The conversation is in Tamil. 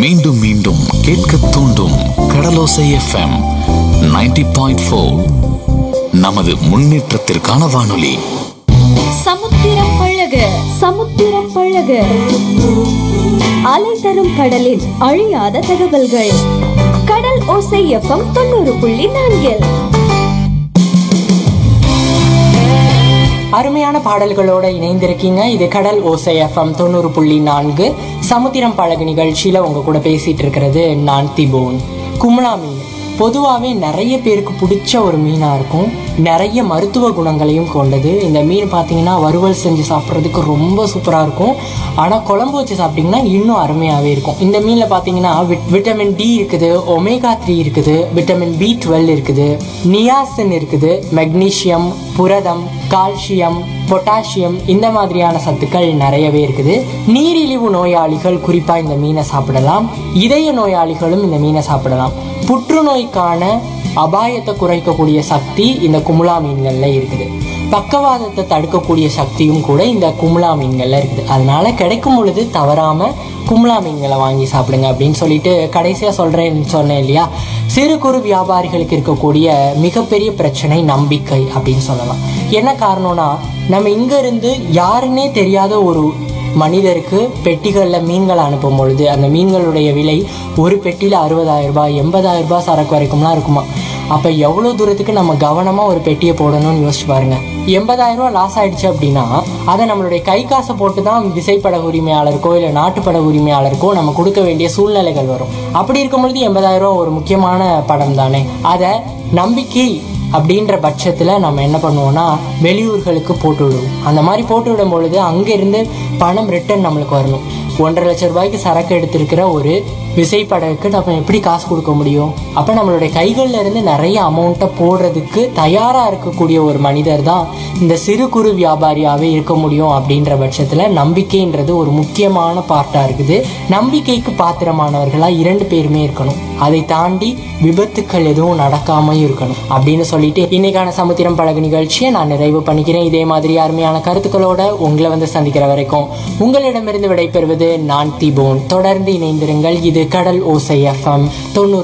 மீண்டும் மீண்டும் கேட்க தூண்டும் கடலோசை எஃப்எம் 90.4 பாயிண்ட் ஃபோர் நமது முன்னேற்றத்திற்கான வானொலி சமுத்திரம் பழக சமுத்திரம் பழக அலை தரும் கடலின் அழியாத தகவல்கள் கடல் ஓசை எஃப்எம் தொண்ணூறு புள்ளி நான்கில் அருமையான பாடல்களோட இணைந்திருக்கீங்க இது கடல் ஓசை எஃப்எம் தொண்ணூறு புள்ளி நான்கு சமுத்திரம் பழகு நிகழ்ச்சியில உங்க கூட பேசிட்டு இருக்கிறது நான் திபோன் கும்ளா மீன் பொதுவாகவே நிறைய பேருக்கு பிடிச்ச ஒரு மீனாக இருக்கும் நிறைய மருத்துவ குணங்களையும் கொண்டது இந்த மீன் பார்த்தீங்கன்னா வறுவல் செஞ்சு சாப்பிட்றதுக்கு ரொம்ப சூப்பராக இருக்கும் ஆனால் குழம்பு வச்சு சாப்பிட்டிங்கன்னா இன்னும் அருமையாகவே இருக்கும் இந்த மீனில் பார்த்தீங்கன்னா விட்- விட்டமின் டி இருக்குது ஒமேகா த்ரீ இருக்குது விட்டமின் பி டுவெல் இருக்குது நியாசின் இருக்குது மெக்னீசியம் புரதம் கால்சியம் பொட்டாசியம் இந்த மாதிரியான சத்துக்கள் நிறையவே இருக்குது நீரிழிவு நோயாளிகள் குறிப்பா இந்த மீனை சாப்பிடலாம் இதய நோயாளிகளும் இந்த மீனை சாப்பிடலாம் புற்றுநோய்க்கான அபாயத்தை குறைக்கக்கூடிய சக்தி இந்த குமுலா மீன்கள்ல இருக்குது பக்கவாதத்தை தடுக்கக்கூடிய சக்தியும் கூட இந்த குமுலா மீன்கள்ல இருக்குது அதனால கிடைக்கும் பொழுது தவறாம குமுலா மீன்களை வாங்கி சாப்பிடுங்க அப்படின்னு சொல்லிட்டு கடைசியா சொல்றேன்னு சொன்னேன் இல்லையா சிறு குறு வியாபாரிகளுக்கு இருக்கக்கூடிய மிகப்பெரிய பிரச்சனை நம்பிக்கை அப்படின்னு சொல்லலாம் என்ன காரணம்னா நம்ம இங்க இருந்து யாருன்னே தெரியாத ஒரு மனிதருக்கு பெட்டிகளில் மீன்களை அனுப்பும் பொழுது அந்த மீன்களுடைய விலை ஒரு பெட்டியில் அறுபதாயிரம் ரூபாய் எண்பதாயிரம் ரூபாய் சரக்கு வரைக்கும்லாம் இருக்குமா அப்போ எவ்வளோ தூரத்துக்கு நம்ம கவனமாக ஒரு பெட்டியை போடணும்னு யோசிச்சு பாருங்க எண்பதாயிரம் ரூபாய் லாஸ் ஆயிடுச்சு அப்படின்னா அதை நம்மளுடைய கை காசை போட்டு தான் விசைப்பட உரிமையாளருக்கோ இல்லை நாட்டுப்பட உரிமையாளருக்கோ நம்ம கொடுக்க வேண்டிய சூழ்நிலைகள் வரும் அப்படி இருக்கும் பொழுது எண்பதாயிரம் ரூபாய் ஒரு முக்கியமான படம் தானே அதை நம்பிக்கை அப்படின்ற பட்சத்தில் நம்ம என்ன பண்ணுவோம்னா வெளியூர்களுக்கு போட்டு விடுவோம் அந்த மாதிரி போட்டு விடும் பொழுது அங்கேருந்து பணம் ரிட்டர்ன் நம்மளுக்கு வரணும் ஒன்றரை லட்சம் ரூபாய்க்கு சரக்கு எடுத்திருக்கிற ஒரு விசைப்படகுக்கு நம்ம எப்படி காசு கொடுக்க முடியும் அப்போ நம்மளுடைய கைகள்ல இருந்து நிறைய அமௌண்ட்டை போடுறதுக்கு தயாராக இருக்கக்கூடிய ஒரு மனிதர் தான் இந்த சிறு குறு வியாபாரியாகவே இருக்க முடியும் அப்படின்ற பட்சத்தில் நம்பிக்கைன்றது ஒரு முக்கியமான பார்ட்டாக இருக்குது நம்பிக்கைக்கு பாத்திரமானவர்களாக இரண்டு பேருமே இருக்கணும் அதை தாண்டி விபத்துக்கள் எதுவும் நடக்காம இருக்கணும் அப்படின்னு சொல்லிட்டு இன்னைக்கான சமுத்திரம் பழகு நிகழ்ச்சியை நான் நிறைவு பண்ணிக்கிறேன் இதே மாதிரி அருமையான கருத்துக்களோட உங்களை வந்து சந்திக்கிற வரைக்கும் உங்களிடமிருந்து விடைபெறுவது நான் திபோன் தொடர்ந்து இணைந்திருங்கள் இது கடல் ஓசை எஃப்எம் தொண்ணூறு